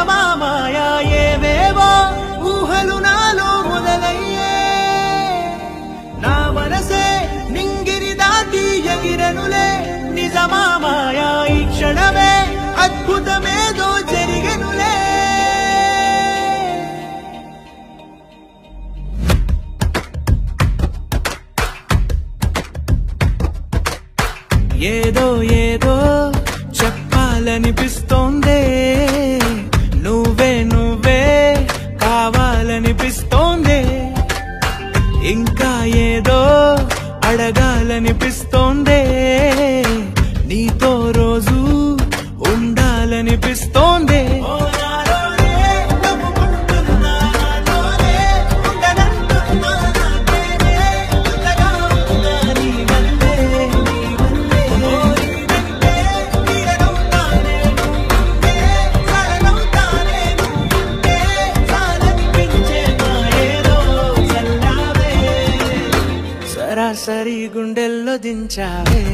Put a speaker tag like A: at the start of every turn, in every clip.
A: నిజమా మాయా ఏవేవో ఊహలు నాలో మొదలయ్యే నా మనసే నింగిరి దాటి ఎగిరనులే నిజమా మాయా ఈ క్షణమే అద్భుతమేదో జరిగనులే ఏదో ఏదో చెప్పాలనిపిస్తోందే నువ్వే నువ్వే కావాలనిపిస్తోందే ఇంకా ఏదో అడగాలనిపిస్తోందే నీతో రోజు ఉండాలనిపిస్తోందే సరాసరి గుండెల్లో దించావే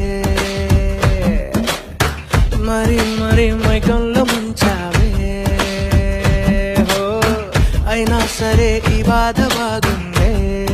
A: మరి మరి మైకంలో ముంచావే హో అయినా సరే ఈ బాధ బాగుందే